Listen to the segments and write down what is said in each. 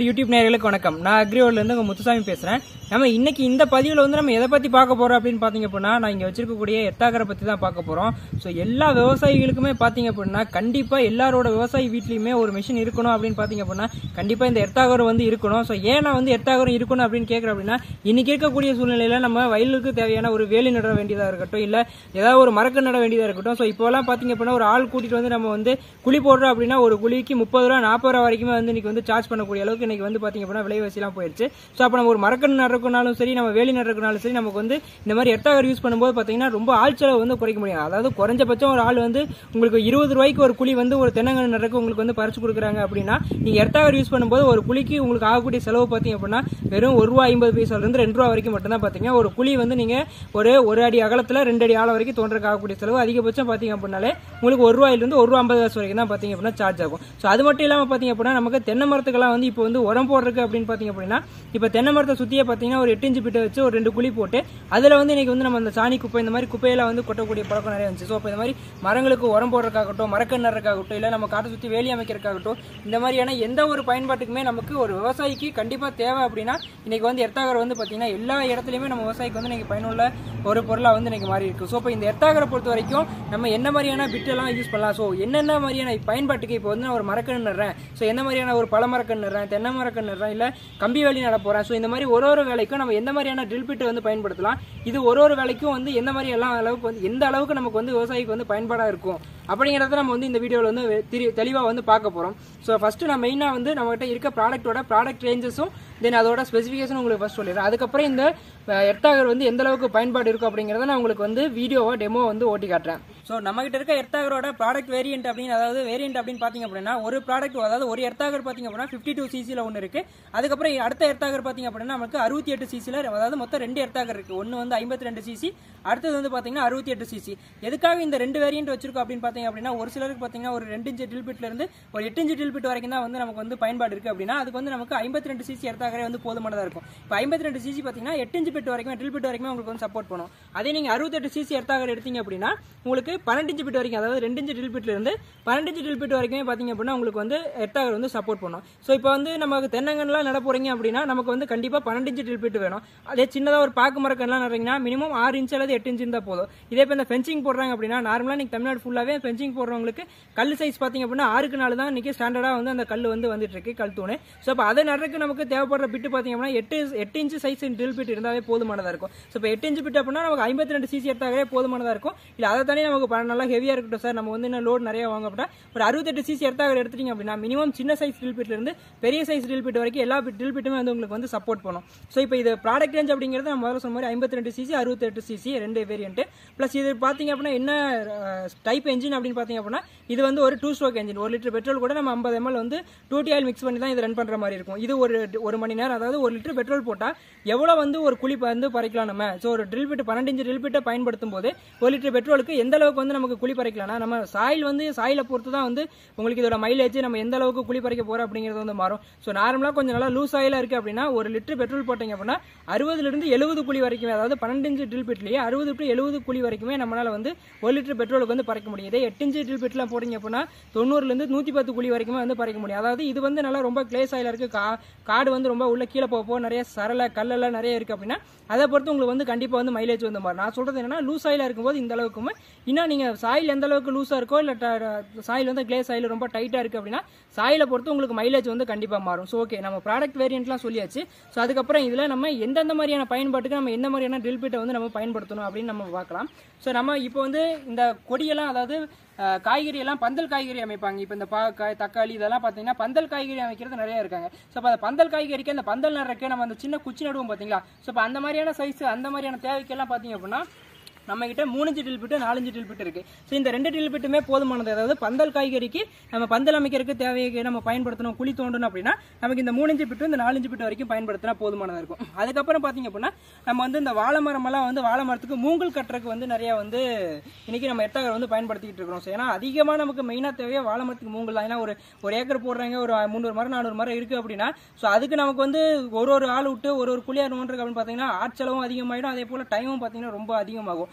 YouTube நேயர்களுக்கு வணக்கம் நான் அக்ரிவோட்ல இருந்து உங்க முத்துசாமி பேசுறேன் நம்ம இன்னைக்கு இந்த பதிவில் வந்து நம்ம எதை பத்தி பார்க்க போறோம் அப்படின்னு பாத்தீங்க அப்படின்னா நான் இங்க வச்சிருக்கக்கூடிய எட்டாக்கரை பத்தி தான் பார்க்க போறோம் ஸோ எல்லா விவசாயிகளுக்குமே பாத்தீங்க அப்படின்னா கண்டிப்பா எல்லாரோட விவசாயி வீட்லயுமே ஒரு மிஷின் இருக்கணும் அப்படின்னு பாத்தீங்க அப்படின்னா கண்டிப்பா இந்த எட்டாகரம் வந்து இருக்கணும் ஸோ ஏன் நான் வந்து எட்டாகரம் இருக்கணும் அப்படின்னு கேட்கறேன் அப்படின்னா இன்னைக்கு இருக்கக்கூடிய சூழ்நிலையில நம்ம வயலுக்கு தேவையான ஒரு வேலி நட வேண்டியதா இருக்கட்டும் இல்ல ஏதாவது ஒரு மரக்க நட வேண்டியதா இருக்கட்டும் ஸோ இப்போலாம் பாத்தீங்க அப்படின்னா ஒரு ஆள் கூட்டிட்டு வந்து நம்ம வந்து குழி போடுறோம் அப்படின்னா ஒரு குழிக்கு முப்பது ரூபா நாற்பது ரூபா வரைக்குமே வந்து இன்னைக்கு வந்து சார்ஜ் பண்ணக்கூடிய அளவுக்கு இன்னைக்கு வந்து பாத்தீங்க அப்படின்னா விலைவாசிலாம் போயிடுச்சு ஸோ அப்போ நம்ம ஒரு மரக்கன்று நடுறதுனாலும் சரி நம்ம வேலி நடுறதுனாலும் சரி நமக்கு வந்து இந்த மாதிரி எட்டாகர் யூஸ் பண்ணும்போது பாத்தீங்கன்னா ரொம்ப ஆள் செலவு வந்து குறைக்க முடியும் அதாவது குறைஞ்சபட்சம் ஒரு ஆள் வந்து உங்களுக்கு இருபது ரூபாய்க்கு ஒரு குழி வந்து ஒரு தென்னங்கன்று நடுறதுக்கு உங்களுக்கு வந்து பறிச்சு கொடுக்குறாங்க அப்படின்னா நீங்க எட்டாகர் யூஸ் பண்ணும்போது ஒரு குழிக்கு உங்களுக்கு ஆகக்கூடிய செலவு பாத்தீங்க அப்படின்னா வெறும் ஒரு ரூபா ஐம்பது பைசால இருந்து ரெண்டு ரூபா வரைக்கும் மட்டும் தான் பாத்தீங்க ஒரு குழி வந்து நீங்க ஒரு ஒரு அடி அகலத்துல ரெண்டு அடி ஆழம் வரைக்கும் தோன்றதுக்கு ஆகக்கூடிய செலவு அதிகபட்சம் பாத்தீங்க அப்படின்னாலே உங்களுக்கு ஒரு ரூபாயில இருந்து ஒரு ரூபா ஐம்பது காசு வரைக்கும் தான் பாத்தீங்க அப்படின்னா சார்ஜ் ஆகும் ஸோ அது மட்டும் இல்லாம பாத்தீங்க அப்படின்னா நமக்கு தென்னை மரத்துக்கெல்லாம் வந்து இப்போ வந்து உரம் போடுறதுக்கு அப்படின்னு பாத்தீங்க அப்படின்னா இப்போ தென்னை மரத்தை சுத்தியே பாத்தீங்கன்னா ஒரு எட்டு இன்ச்சு பிட்ட வச்சு ஒரு ரெண்டு குழி போட்டு அதுல வந்து இன்னைக்கு வந்து நம்ம அந்த சாணி குப்பை இந்த மாதிரி குப்பையெல்லாம் வந்து கொட்டக்கூடிய பழக்கம் நிறைய இருந்துச்சு ஸோ அப்போ இந்த மாதிரி மரங்களுக்கு உரம் போடுறதுக்காகட்டும் மரக்கன்று நடுறதுக்காகட்டும் இல்லை நம்ம காட்டை சுத்தி வேலி அமைக்கிறதுக்காகட்டும் இந்த மாதிரியான எந்த ஒரு பயன்பாட்டுக்குமே நமக்கு ஒரு விவசாயிக்கு கண்டிப்பா தேவை அப்படின்னா இன்னைக்கு வந்து எர்த்தாகர் வந்து பாத்தீங்கன்னா எல்லா இடத்துலயுமே நம்ம விவசாயிக்கு வந்து இன்னைக்கு பயனுள்ள ஒரு பொருளா வந்து இன்னைக்கு மாறி இருக்கு ஸோ இப்போ இந்த எர்த்தாகரை பொறுத்த வரைக்கும் நம்ம என்ன மாதிரியான பிட் எல்லாம் யூஸ் பண்ணலாம் ஸோ என்னென்ன மாதிரியான பயன்பாட்டுக்கு இப்போ வந்து நான் ஒரு மரக்கன்று நடுறேன் ஸோ என்ன மாதிரியான ஒரு பழ மரக்கன்று நடுறேன் தென்னை மரக்கன்று நடுறேன் இல்லை கம்பி வேலி நட போறேன் ஸோ இந்த மாதிரி ஒரு ஒரு வேலைக்கும் நம்ம எந்த மாதிரியான ட்ரில் பிட் வந்து பயன்படுத்தலாம் இது ஒரு ஒரு வேலைக்கும் வந்து எந்த மாதிரி எல்லாம் அளவுக்கு வந்து எந்த அளவுக்கு நமக்கு வந்து விவசாயிக்கு வந்து பயன்பாடா இருக்கும் அப்படிங்கிறத நம்ம வந்து இந்த வீடியோவில் வந்து தெரி- தெளிவா வந்து பார்க்க போறோம் ஸோ ஃபர்ஸ்ட் நான் மெயினாக வந்து நம்மகிட்ட இருக்க ப்ராடக்ட்டோட ப்ராடக்ட் ரேஞ்சஸும் தென் அதோட ஸ்பெசிஃபிகேஷன் உங்களுக்கு ஃபர்ஸ்ட் சொல்லிடுறேன் அதுக்கப்புறம் இந்த எர்த்தாகர் வந்து எந்த அளவுக்கு பயன்பாடு இருக்கும் அப்படிங்கிறத நான் உங்களுக்கு வந்து வீடியோவா டெமோ வந்து ஓட்டி காட்டுறேன் ஸோ நம்ம கிட்ட இருக்க எர்த்தாகரோட ப்ராடக்ட் வேரியன்ட் அப்படின்னு அதாவது வேரியன்ட் அப்படின்னு பாத்தீங்க அப்படின்னா ஒரு ப்ராடக்ட் அதாவது ஒரு எர்த்தாகர் பாத்தீங்க அப்படின்னா ஃபிஃப்டி டூ சிசியில் ஒன்று இருக்கு அதுக்கப்புறம் அடுத்த எர்த்தாகர் பாத்தீங்க அப்படின்னா நமக்கு அறுபத்தி எட்டு சிசியில் அதாவது மொத்தம் ரெண்டு எர்த்தாகர் இருக்கு ஒன்று வந்து ஐம்பத்தி ரெண்டு சிசி அடுத்தது வந்து பாத்தீங்கன்னா அறுபத்தி எட்டு சிசி எதுக்காக இந்த ரெண்டு வேரியன்ட் வச்சிருக்கோம் அப்படின்னு பாத்தீங்க அப்படின்னா ஒரு சிலருக்கு பாத்தீங்கன்னா ஒரு ரெண்டு இன்ச்சு ட்ரில் பிட்ல இருந்து ஒரு எட்டு இன்ச்சு ட்ரில் பிட் வரைக்கும் தான் வந்து நமக்கு வந்து பயன்பாடு இருக்கு அப்படின்னா அதுக்கு வந்து நமக்கு ஐம்பத்தி ரெண்டு சிசி எர்த்தாகரே வந்து போதுமானதா இருக்கும் இப்போ ஐம்பத்தி ரெண்டு சிசி பாத்தீங்கன்னா எட்டு இன்ச்சு பிட் வரைக்கும் ட்ரில் பிட் வரைக்கும் உங்களுக்கு வந்து சப்போர்ட் பண்ணும் அதே நீங்க அறுபத்தெட்டு சிசி எர்த்தாகர் எடுத்தீங்க அப்படின்னா உங்களுக்கு பன்னெண்டு இன்ச்சு பிட் வரைக்கும் அதாவது ரெண்டு இன்ச்சு ட்ரில் பிட்ல இருந்து பன்னெண்டு இன்ச்சு ட்ரில் பிட் வரைக்குமே பாத்தீங்க அப்படின்னா உங்களுக்கு வந்து எர்த்தாகர் வந்து சப்போர்ட் பண்ணும் ஸோ இப்போ வந்து நமக்கு தென்னங்கன்லாம் நட போறீங்க அப்படின்னா நமக்கு வந்து கண்டிப்பா பன்னெண்டு இன்ச்சு ட்ரில் பிட் வேணும் அதே சின்னதா ஒரு பாக்கு மரக்கன்லாம் நடுறீங்கன்னா மினிமம் ஆறு இன்ச் அல்லது எட்டு இன்ச் இருந்தா போதும் இதே இப்போ இந்த ஃபென்சிங் போடுறாங்க அப்படின்னா நார்மலா நீங்க தமிழ்நாடு ஃபுல்லாவே ஃபென்சிங் போடுறவங்களுக்கு கல் சைஸ் பாத்தீங்க அப்படின்னா ஆறுக்கு நாலு தான் இன்னைக்கு ஸ்டாண்டர்டா வந்து அந்த கல் வந்து வந்துட்டு இருக்கு கல் தூணு ஸோ அப்போ அதை நடுறதுக்கு நமக்கு தேவைப்படுற பிட்டு பாத்தீங்க அப்படின்னா எட்டு எட்டு இன்ச்சு சைஸ் ட்ரில் பிட் இருந்தாவே போதுமானதா இருக்கும் ஸோ இப்போ எட்டு இன்ச்சு பிட் அப்படின்னா நமக்கு ஐம்பத்தி ரெண்டு சிசி எடுத்தாவே போதுமானதா இருக்கும் இல்ல அதை தானே நமக்கு ப- நல்லா ஹெவியா இருக்கட்டும் சார் நம்ம வந்து இன்னும் லோட் நிறைய வாங்கப்பட்டா ஒரு அறுபத்தெட்டு சிசி எடுத்தாக எடுத்துட்டீங்க அப்படின்னா மினிமம் சின்ன சைஸ் ட்ரில் பிட்ல இருந்து பெரிய சைஸ் ட்ரில் பிட் வரைக்கும் எல்லா ட்ரில் பிட்டுமே வந்து உங்களுக்கு வந்து சப்போர்ட் பண்ணும் ஸோ இப்போ இது ப்ராடக்ட் ரேஞ்ச் அப்படிங்கிறது நம்ம முதல்ல சொன்ன மாதிரி ஐம்பத்தி ரெண்டு சிசி அறுபத்தெட்டு சிசி ரெண்டு வேரியன்ட் ப்ளஸ் இது பாத்தீங்க அப்படின்னா என்ன டைப் என்ஜின் அப்படின்னு பாத்தீங்க அப்படின்னா இது வந்து ஒரு டூ ஸ்ட்ரோக் என்ஜின் ஒரு லிட்டர் பெட்ரோல் கூட நம்ம ஐம்பது எம்எல் வந்து டூ டி ஆயில் மிக்ஸ் பண்ணி தான் இது ரன் பண்ற மாதிரி இருக்கும் இது ஒரு ஒரு மணி நேரம் அதாவது ஒரு லிட்டர் பெட்ரோல் போட்டா எவ்வளவு வந்து ஒரு குழி வந்து பறிக்கலாம் நம்ம ஸோ ஒரு ட்ரில் பிட் பன்னெண்டு இன்ச்சு ட்ரில் பிட்டை பயன்படுத்தும் போது ஒரு லிட்டர் பெட்ரோலுக்கு எந்த அளவுக்கு வந்து நமக்கு குழி பறிக்கலாம்னா நம்ம சாயில் வந்து சாயில பொறுத்து தான் வந்து உங்களுக்கு இதோட மைலேஜ் நம்ம எந்த அளவுக்கு குழி பறிக்க போறோம் அப்படிங்கிறது வந்து மாறும் ஸோ நார்மலா கொஞ்சம் நல்லா லூஸ் ஆயிலா இருக்கு அப்படின்னா ஒரு லிட்டர் பெட்ரோல் போட்டீங்க அப்படின்னா அறுபதுல இருந்து எழுபது குழி வரைக்குமே அதாவது பன்னெண்டு இன்ச்சு ட்ரில் பிட்லயே அறுபது டு எழுபது குழி வரைக்குமே நம்மளால வந்து ஒரு லிட்டர் பெட்ரோலுக்கு வந்து பறிக்க முடியும் இதே எட்டு இன்ச்சு ட்ரில் பிட்லாம் போட்டீங்க அப்படின்னா தொண்ணூறுல இருந்து நூத்தி பத்து குழி வரைக்குமே வந்து பறிக்க முடியும் அதாவது இது வந்து நல்லா ரொம்ப கிளே சாயில இருக்கு கா காடு வந்து ரொம்ப உள்ள கீழே போக போக நிறைய சரள கல்லெல்லாம் நிறைய இருக்கு அப்படின்னா அதை பொறுத்து உங்களுக்கு வந்து கண்டிப்பா வந்து மைலேஜ் வந்து மாறும் நான் சொல்றது என்னன்னா லூஸ் ஆயிலா இருக்கும்போது இந்த அளவுக்குமே இன்னும் நீங்க சாயில் எந்த அளவுக்கு லூஸா இருக்கோ இல்ல சாயில் வந்து கிளே சாயில் ரொம்ப டைட்டா இருக்கு அப்படின்னா சாயில பொறுத்து உங்களுக்கு மைலேஜ் வந்து கண்டிப்பா மாறும் ஸோ ஓகே நம்ம ப்ராடக்ட் வேரியன்ட்லாம் சொல்லியாச்சு ஸோ அதுக்கப்புறம் இதுல நம்ம எந்தெந்த மாதிரியான பயன்பாட்டுக்கு நம்ம எந்த மாதிரியான ட்ரில் பிட்டை வந்து நம்ம பயன்படுத்தணும் அப்படின்னு நம்ம பார்க்கலாம் ஸோ நம்ம இப்போ வந்து இந்த கொடியெல்லாம் அதாவது அஹ், காய்கறி எல்லாம் பந்தல் காய்கறி அமைப்பாங்க இப்போ இந்த பாக்காய் தக்காளி இதெல்லாம் பார்த்தீங்கன்னா பந்தல் காய்கறி அமைக்கிறது நிறைய இருக்காங்க ஸோ அப்போ அந்த பந்தல் காய்கறிக்கு அந்த பந்தல் நடுறக்கு நம்ம அந்த சின்ன குச்சி நடுவோம் பார்த்தீங்களா ஸோ இப்போ அந்த மாதிரியான சைஸ் அந்த மாதிரியான தேவைக்கெல்லாம் பார்த்தீங்க அப்படின்னா நம்ம கிட்ட மூணு டில் பிட்டு நாலஞ்சு டில் பிட் இருக்கு ஸோ இந்த ரெண்டு டில் பிட்டுமே போதுமானது அதாவது பந்தல் காய்கறிக்கு நம்ம பந்தல் அமைக்கிறதுக்கு தேவையை நம்ம பயன்படுத்தணும் குழி தோண்டணும் அப்படின்னா நமக்கு இந்த மூணஞ்சு பிட்டு இந்த நாலஞ்சு பிட்டு வரைக்கும் பயன்படுத்தினா போதுமானதா இருக்கும் அதுக்கப்புறம் பாத்தீங்க அப்படின்னா நம்ம வந்து இந்த வாழை மரம் எல்லாம் வந்து வாழை மரத்துக்கு மூங்கல் கட்டுறதுக்கு வந்து நிறைய வந்து இன்னைக்கு நம்ம எட்டாக வந்து பயன்படுத்திட்டு இருக்கிறோம் ஸோ ஏன்னா அதிகமா நமக்கு மெயினா தேவையா வாழை மரத்துக்கு மூங்கல் தான் ஏன்னா ஒரு ஒரு ஏக்கர் போடுறாங்க ஒரு முந்நூறு மரம் நானூறு மரம் இருக்கு அப்படின்னா ஸோ அதுக்கு நமக்கு வந்து ஒரு ஒரு ஆள் விட்டு ஒரு ஒரு குழியார் நோண்டுருக்கு அப்படின்னு பாத்தீங்கன்னா ஆட்செலவும் அதிகமாயிடும் அதே போல டைமும் பாத்தீங்கன்னா ரொம்ப அதிகமாகும்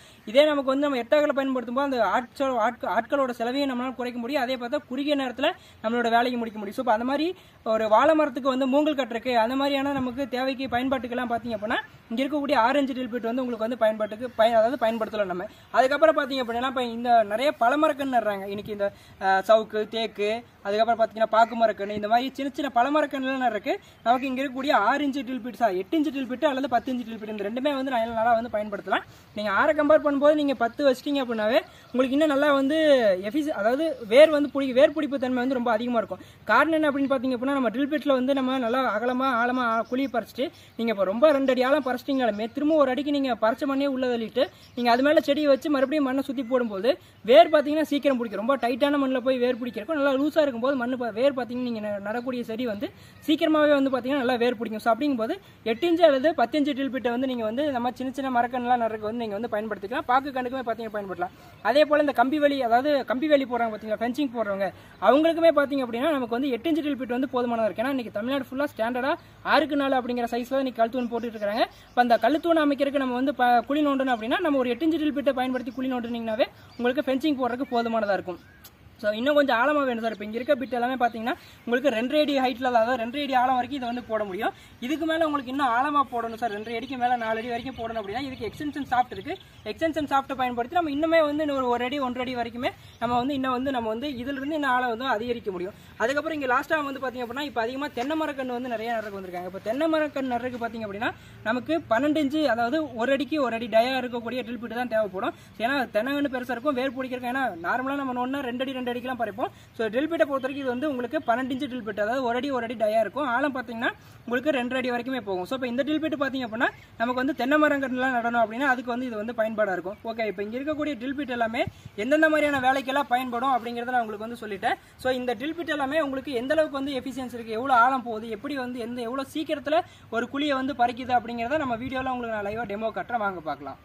இதே நமக்கு வந்து நம்ம எட்டாகல பயன்படுத்தும் போது அந்த ஆட்கள் ஆட்க- ஆட்களோட செலவையும் நம்மளால குறைக்க முடியும் அதே பார்த்தா குறுகிய நேரத்தில் நம்மளோட வேலையை முடிக்க முடியும் ஸோ இப்போ அந்த மாதிரி ஒரு வாழை மரத்துக்கு வந்து மூங்கல் கட்டுறக்கு அந்த மாதிரியான நமக்கு தேவைக்கு பயன்பாட்டுக்கெல்லாம் பார்த்தீங்க அப்படின்னா இங்கே இருக்கக்கூடிய ஆரஞ்சு டில்பிட் வந்து உங்களுக்கு வந்து பயன்பாட்டுக்கு பயன் அதாவது பயன்படுத்தலாம் நம்ம அதுக்கப்புறம் பார்த்தீங்க அப்படின்னா இப்போ இந்த நிறைய பழமரக்கன்று நடுறாங்க இன்னைக்கு இந்த அஹ், சவுக்கு தேக்கு அதுக்கப்புறம் பார்த்தீங்கன்னா பாக்கு மரக்கன்று இந்த மாதிரி சின்ன சின்ன பழமரக்கன்றுலாம் இருக்கு நமக்கு இங்கே இருக்கக்கூடிய ஆறு இன்ச்சு டில்பிட் சார் எட்டு இன்ச்சு டில்பிட் அல்லது பத்து இன்ச்சு டில்பிட் இந்த ரெண்டுமே வந்து நல்ல நல்லா வந்து பயன்படுத்தலாம் நீங்கள் ஆறை கம்பேர் பண்ணும்போது நீங்கள் பத்து வச்சிட்டீங்க அப்படின்னாவே உங்களுக்கு இன்னும் நல்லா வந்து எஃபிசி அதாவது வேர் வந்து பிடி வேர் பிடிப்பு தன்மை வந்து ரொம்ப அதிகமாக இருக்கும் காரணம் என்ன அப்படின்னு பார்த்தீங்க அப்படின்னா நம்ம ட்ரில் பிட்டில் வந்து நம்ம நல்லா அகலமாக ஆழமாக குழி பறிச்சிட்டு நீங்கள் இப்போ ரொம்ப ரெண்டு அடி ஆழம் பறிச்சிட்டிங்களாலுமே திரும்ப ஒரு அடிக்கு நீங்கள் பறிச்ச மண்ணே உள்ள தள்ளிட்டு நீங்கள் அது மேலே செடியை வச்சு மறுபடியும் மண்ணை சுற்றி போடும்போது வேர் பார்த்தீங்கன்னா சீக்கிரம் பிடிக்கும் ரொம்ப டைட்டான மண்ணில் போய் வேர் பிடிக்கிறக்கும் நல்லா லூஸாக இருக்கும்போது மண் பா- வேர் பார்த்தீங்கன்னா நீங்கள் நடக்கூடிய செடி வந்து சீக்கிரமாகவே வந்து பார்த்தீங்கன்னா நல்லா வேர் பிடிக்கும் ஸோ அப்படிங்கும்போது எட்டு இன்ச்சு அல்லது பத்து இன்ச்சு டில்பிட்டை வந்து நீங்கள் வந்து நம்ம சின்ன சின்ன மரக்கன்லாம் நடுறதுக்கு வந்து நீங்கள் வந்து பயன்படுத்திக்கலாம் பாக்கு கணக்குமே பார்த்தீங்கன்னா பயன்படுத்தலாம் அதே போல் இந்த கம்பி வேலி அதாவது கம்பி வேலி போடுறாங்க பார்த்தீங்களா ஃபென்சிங் போடுறவங்க அவங்களுக்குமே பார்த்தீங்க அப்படின்னா நமக்கு வந்து எட்டு இன்ச்சு டில்பிட் வந்து போதுமானதாக இருக்கு ஏன்னா இன்னைக்கு தமிழ்நாடு ஃபுல்லாக ஸ்டாண்டர்டாக ஆறுக்கு நாலு அப்படிங்கிற சைஸில் இன்னைக்கு கழுத்தூன் போட்டுட்டு இருக்காங்க இப்போ அந்த கழுத்தூன் அமைக்கிறதுக்கு நம்ம வந்து ப- குழி நோண்டணும் அப்படின்னா நம்ம ஒரு எட்டு இன்ச்சு டில்பிட்டை பயன்படுத்தி குழி நோண்டினீங்கன்னாவே உங்களுக்கு ஃபென்சிங் போடுறதுக்கு போதுமானதாக இருக்கும் ஸோ இன்னும் கொஞ்சம் ஆழமாக வேணும் சார் இப்போ இங்கே இருக்க பிட் எல்லாமே பார்த்தீங்கன்னா உங்களுக்கு ரெண்டு அடி ஹைட்டில் அதாவது ரெண்டு அடி ஆழம் வரைக்கும் இதை வந்து போட முடியும் இதுக்கு மேலே உங்களுக்கு இன்னும் ஆழமாக போடணும் சார் ரெண்டு அடிக்கு மேலே நாலு அடி வரைக்கும் போடணும் அப்படின்னா இதுக்கு எக்ஸ்டென்ஷன் சாஃப்ட் இருக்கு எக்ஸ்டென்ஷன் சாஃப்ட்டை பயன்படுத்தி நம்ம இன்னுமே வந்து இன்னும் ஒரு ஒரு அடி ஒன்றரை அடி வரைக்குமே நம்ம வந்து இன்னும் வந்து நம்ம வந்து இதிலிருந்து இன்னும் ஆழம் வந்து அதிகரிக்க முடியும் அதுக்கப்புறம் இங்கே லாஸ்ட்டாக வந்து பார்த்தீங்க அப்படின்னா இப்போ அதிகமாக தென்னை மரக்கன்று வந்து நிறைய நடுறதுக்கு வந்திருக்காங்க இப்போ தென்னை மரக்கன்று நடுறதுக்கு பார்த்தீங்க அப்படின்னா நமக்கு பன்னெண்டு இன்ச்சு அதாவது ஒரு அடிக்கு ஒரு அடி டயா இருக்கக்கூடிய ட்ரில் பிட்டு தான் தேவைப்படும் ஏன்னா தென்னங்கன்று பெருசாக இருக்கும் வேர் பிடிக்கிறதுக்கு ஏன்னா நார்மலாக நம்ம ஒன்றா ரெண்டு அடி ரெண்டு அடிக்கெல்லாம் பறிப்போம் ஸோ ட்ரில் பிட்டை பொறுத்த வரைக்கும் இது வந்து உங்களுக்கு பன்னெண்டு இன்ச்சு ட்ரில் பிட் அதாவது ஒரு அடி ஒரு அடி டயா இருக்கும் ஆழம் பார்த்தீங்கன்னா உங்களுக்கு ரெண்டு அடி வரைக்குமே போகும் ஸோ இப்போ இந்த ட்ரில் பிட் பார்த்தீங்க அப்படின்னா நமக்கு வந்து தென்னை மரங்கள்லாம் நடணும் அப்படின்னா அதுக்கு வந்து இது வந்து பயன்பாடாக இருக்கும் ஓகே இப்போ இங்கே இருக்கக்கூடிய ட்ரில் பிட் எல்லாமே எந்தெந்த மாதிரியான வேலைக்கெல்லாம் பயன்படும் அப்படிங்கிறத நான் உங்களுக்கு வந்து சொல்லிட்டேன் ஸோ இந்த ட்ரில் பிட் எல்லாமே உங்களுக்கு எந்த அளவுக்கு வந்து எஃபிஷியன்ஸ் இருக்கு எவ்வளோ ஆழம் போகுது எப்படி வந்து எந்த எவ்வளோ சீக்கிரத்தில் ஒரு குழியை வந்து பறிக்குது அப்படிங்கிறத நம்ம வீடியோவில் உங்களுக்கு நான் லைவாக டெமோ காட்டுறேன் வாங்க பார்க்கலாம்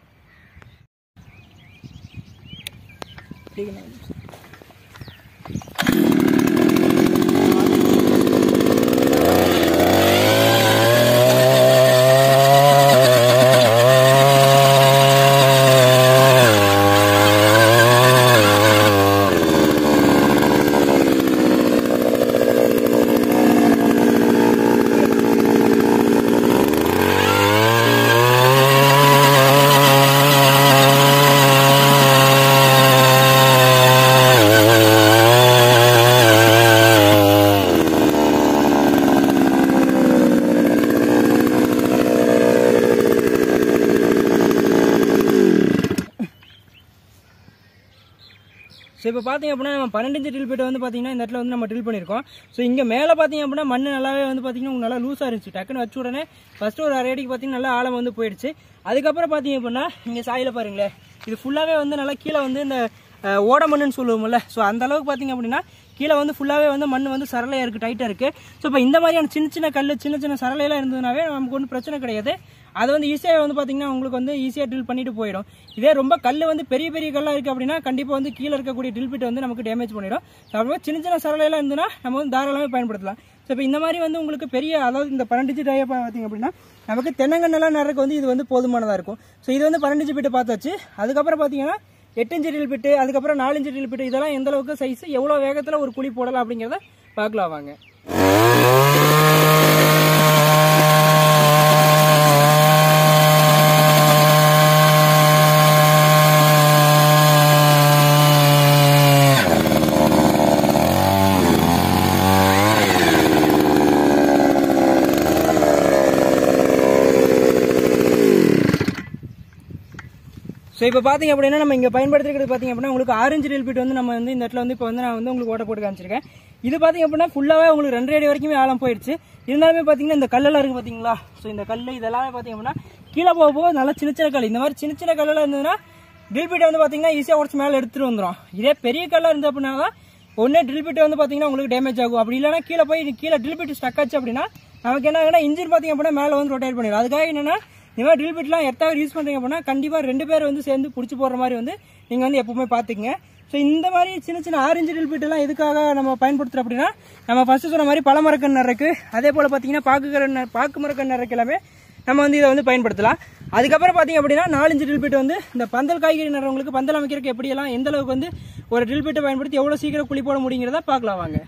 ஸோ இப்போ பார்த்தீங்க அப்படின்னா நம்ம பன்னெண்டு இன்ச்சு ட்ரில் பிட்டை வந்து பார்த்தீங்கன்னா இந்த இடத்துல வந்து நம்ம ட்ரில் பண்ணியிருக்கோம் ஸோ இங்கே மேலே பார்த்தீங்க அப்படின்னா மண் நல்லாவே வந்து பார்த்தீங்கன்னா உங்களுக்கு நல்லா லூஸாக இருந்துச்சு டக்குன்னு வச்ச உடனே ஃபஸ்ட்டு ஒரு அரை அடிக்கு பார்த்தீங்கன்னா நல்லா ஆழம் வந்து போயிடுச்சு அதுக்கப்புறம் பார்த்தீங்க அப்படின்னா இங்கே சாயில பாருங்களேன் இது ஃபுல்லாகவே வந்து நல்லா கீழே வந்து இந்த அஹ், ஓட மண்ணுன்னு சொல்லுவோம்ல ஸோ அந்த அளவுக்கு பார்த்தீங்க அப்படின்னா கீழே வந்து ஃபுல்லாகவே வந்து மண் வந்து சரளையாக இருக்குது டைட்டாக இருக்குது ஸோ இப்போ இந்த மாதிரியான சின்ன சின்ன கல் சின்ன சின்ன சரளையெல்லாம் இருந்ததுனாவே நமக்கு ஒன்றும் பிரச்சனை கிடையாது அது வந்து ஈஸியாக வந்து பார்த்தீங்கன்னா உங்களுக்கு வந்து ஈஸியாக ட்ரில் பண்ணிட்டு போயிடும் இதே ரொம்ப கல் வந்து பெரிய பெரிய கல்லாக இருக்குது அப்படின்னா கண்டிப்பாக வந்து கீழே இருக்கக்கூடிய ட்ரில் பிட் வந்து நமக்கு டேமேஜ் பண்ணிடும் ஸோ அப்போ சின்ன சின்ன சரளையெல்லாம் இருந்ததுன்னா நம்ம வந்து தாராளமாக பயன்படுத்தலாம் ஸோ இப்போ இந்த மாதிரி வந்து உங்களுக்கு பெரிய அதாவது இந்த பன்னெண்டு இன்ச்சு டயர் பார்த்தீங்க அப்படின்னா நமக்கு தென்னங்கண்ணெல்லாம் நடுறதுக்கு வந்து இது வந்து போதுமானதாக இருக்கும் ஸோ இது வந்து பன்னெண்டு இன்ச்சு பிட்டு பார்த்தாச்சு அதுக்கப்புறம் பார்த்தீங்கன்னா எட்டு இன்ச்சு ட்ரில் பிட்டு அதுக்கப்புறம் நாலு இன்ச்சு ட்ரில் பிட்டு இதெல்லாம் எந்த அளவுக்கு சைஸ் எவ்வளோ வேகத்தில் ஒரு குழி போடலாம் அப்படிங்கிறத பார்க்கலாம் வாங்க ஸோ இப்போ பார்த்தீங்க அப்படின்னா நம்ம இங்கே பயன்படுத்திருக்கிறது பார்த்தீங்க அப்படின்னா உங்களுக்கு ஆரஞ்சு ரீல் பீட் வந்து நம்ம வந்து இந்த இடத்துல வந்து இப்போ வந்து நான் வந்து உங்களுக்கு ஓட்ட போட்டு காமிச்சிருக்கேன் இது பார்த்தீங்க அப்படின்னா ஃபுல்லாகவே உங்களுக்கு ரெண்டு அடி வரைக்குமே ஆழம் போயிடுச்சு இருந்தாலுமே பார்த்தீங்கன்னா இந்த கல்லெல்லாம் இருக்குது பார்த்தீங்களா ஸோ இந்த கல் இதெல்லாமே பார்த்தீங்க அப்படின்னா கீழே போக போக நல்லா சின்ன சின்ன கல் இந்த மாதிரி சின்ன சின்ன கல்லெல்லாம் இருந்ததுன்னா ட்ரில் பீட்டை வந்து பார்த்தீங்கன்னா ஈஸியாக உடச்சு மேலே எடுத்துகிட்டு வந்துடும் இதே பெரிய கல்லாக இருந்து அப்படின்னா தான் ஒன்று ட்ரில் பிட் வந்து பார்த்தீங்கன்னா உங்களுக்கு டேமேஜ் ஆகும் அப்படி இல்லைனா கீழே போய் கீழே ட்ரில் பிட் ஸ்டக் ஆச்சு அப்படின்னா நமக்கு என்ன ஆகுனா இன்ஜின் பார்த்தீங்க அப்படின்னா மேலே வந்து ரொட்டேட் பண்ணிடும் அதுக்காக என்னன்னா இந்த மாதிரி ட்ரில் பிட்லாம் எர்த்தாக யூஸ் பண்ணுறீங்க அப்படின்னா கண்டிப்பாக ரெண்டு பேர் வந்து சேர்ந்து பிடிச்சி போடுற மாதிரி வந்து நீங்கள் வந்து எப்பவுமே பார்த்துக்குங்க ஸோ இந்த மாதிரி சின்ன சின்ன ஆரஞ்சு ட்ரில் பிட் எல்லாம் எதுக்காக நம்ம பயன்படுத்துகிறோம் அப்படின்னா நம்ம ஃபர்ஸ்ட் சொன்ன மாதிரி பழமரக்கன் நரைக்கு அதே போல் பார்த்தீங்கன்னா பாக்கு கரண் பாக்கு மரக்கன் நரைக்கு எல்லாமே நம்ம வந்து இதை வந்து பயன்படுத்தலாம் அதுக்கப்புறம் பார்த்தீங்க அப்படின்னா நாலஞ்சு ட்ரில் பிட் வந்து இந்த பந்தல் காய்கறி நடுறவங்களுக்கு பந்தல் அமைக்கிறதுக்கு எப்படியெல்லாம் எந்த அளவுக்கு வந்து ஒரு ட்ரில் பிட்டை பயன்படுத்தி எவ்வளோ சீக்கிரம் குழி போட முடியுங்கிறத பார்க்கலாம் வாங்க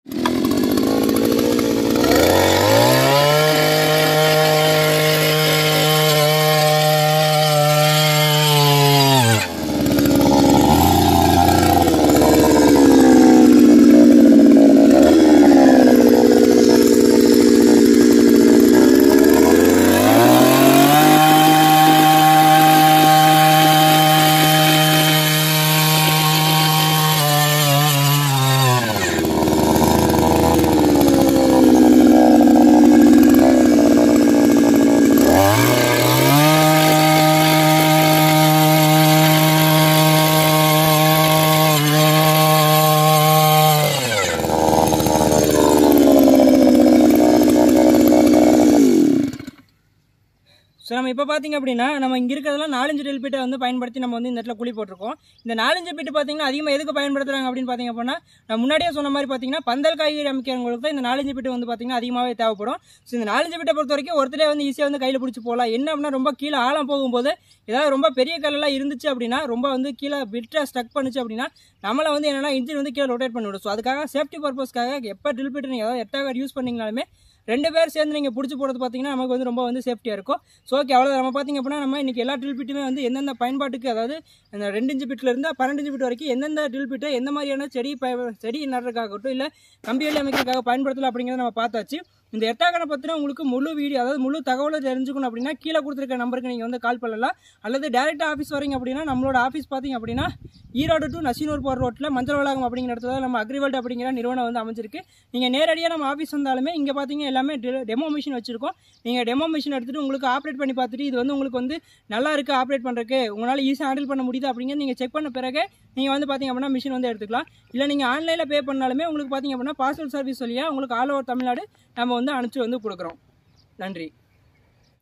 ஸோ நம்ம இப்போ பார்த்தீங்க அப்படின்னா நம்ம இங்கே இருக்கிறதெல்லாம் நாலஞ்சு ட்ரில் பிட்டை வந்து பயன்படுத்தி நம்ம வந்து இந்த இடத்துல குழி போட்டிருக்கோம் இந்த நாலஞ்சு பிட்டு பார்த்தீங்கன்னா அதிகமாக எதுக்கு பயன்படுத்துறாங்க அப்படின்னு பார்த்தீங்க அப்படின்னா நான் முன்னாடியே சொன்ன மாதிரி பார்த்தீங்கன்னா பந்தல் காய்கறி அமைக்கிறவங்களுக்கு தான் இந்த நாலஞ்சு பிட்டு வந்து பார்த்தீங்கன்னா அதிகமாகவே தேவைப்படும் ஸோ இந்த நாலஞ்சு பிட்டை பொறுத்த வரைக்கும் ஒருத்தரே வந்து ஈஸியாக வந்து கையில் பிடிச்சி போகலாம் என்ன அப்படின்னா ரொம்ப கீழே ஆழம் போகும்போது ஏதாவது ரொம்ப பெரிய கல்லெல்லாம் இருந்துச்சு அப்படின்னா ரொம்ப வந்து கீழே பிட்டை ஸ்டக் பண்ணுச்சு அப்படின்னா நம்மளை வந்து என்னன்னா இன்ஜின் வந்து கீழே ரொட்டேட் பண்ணிவிடும் ஸோ அதுக்காக சேஃப்டி பர்பஸ்க்காக எப்போ ட்ரில் பிட்டு நீங்கள் ஏதாவது எட்டாவது யூஸ் பண்ணீங்கனாலுமே ரெண்டு பேர் சேர்ந்து நீங்கள் பிடிச்சி போடுறது பார்த்தீங்கன்னா நமக்கு வந்து ரொம்ப வந்து சேஃப்டியாக இருக்கும் ஸோ ஓகே அவ்வளோ நம்ம பார்த்தீங்க அப்படின்னா நம்ம இன்றைக்கி எல்லா ட்ரில் பிட்டுமே வந்து எந்தெந்த பயன்பாட்டுக்கு அதாவது அந்த ரெண்டு இன்ச்சு பிட்டில் இருந்து பன்னெண்டு இன்ச்சு பிட் வரைக்கும் எந்தெந்த ட்ரில் பிட்டை எந்த மாதிரியான செடி பய செடி நடுறதுக்காகட்டும் இல்லை கம்பிவேலி அமைக்கிறதுக்காக பயன்படுத்தலாம் அப்படிங்கிறத நம்ம பார்த்தாச்சு இந்த எட்டாக்கனை பற்றின உங்களுக்கு முழு வீடியோ அதாவது முழு தகவலை தெரிஞ்சுக்கணும் அப்படின்னா கீழே கொடுத்துருக்க நம்பருக்கு நீங்கள் வந்து கால் பண்ணலாம் அல்லது டேரெக்டாக ஆஃபீஸ் வரீங்க அப்படின்னா நம்மளோட ஆஃபீஸ் பார்த்தீங்க அப்படின்னா ஈரோடு டு நசீனூர் போகிற ரோட்டில் மஞ்சள் வளாகம் அப்படிங்கிற இடத்துல தான் நம்ம அக்ரிவல்ட் அப்படிங்கிற நிறுவனம் வந்து அமைஞ்சிருக்கு நீங்கள் நேரடியாக நம்ம ஆஃபீஸ் வந்தாலுமே இங்கே பார்த்தீங்க எல்லாமே டெமோ மிஷின் வச்சிருக்கோம் நீங்கள் டெமோ மிஷின் எடுத்துகிட்டு உங்களுக்கு ஆப்ரேட் பண்ணி பார்த்துட்டு இது வந்து உங்களுக்கு வந்து நல்லா இருக்குது ஆப்ரேட் பண்ணுறதுக்கு உங்களால் ஈஸியாக ஹேண்டில் பண்ண முடியுது அப்படிங்கிறது நீங்கள் செக் பண்ண பிறகு நீங்கள் வந்து பார்த்தீங்க அப்படின்னா மிஷின் வந்து எடுத்துக்கலாம் இல்லை நீங்கள் ஆன்லைனில் பே பண்ணாலுமே உங்களுக்கு பார்த்தீங்க அப்படின்னா பார்சல் சர்வீஸ் வழியாக உங்களுக்கு ஆல் ஓவர் தமிழ்நாடு நம்ம வந்து அனுப்பிச்சு வந்து கொடுக்குறோம் நன்றி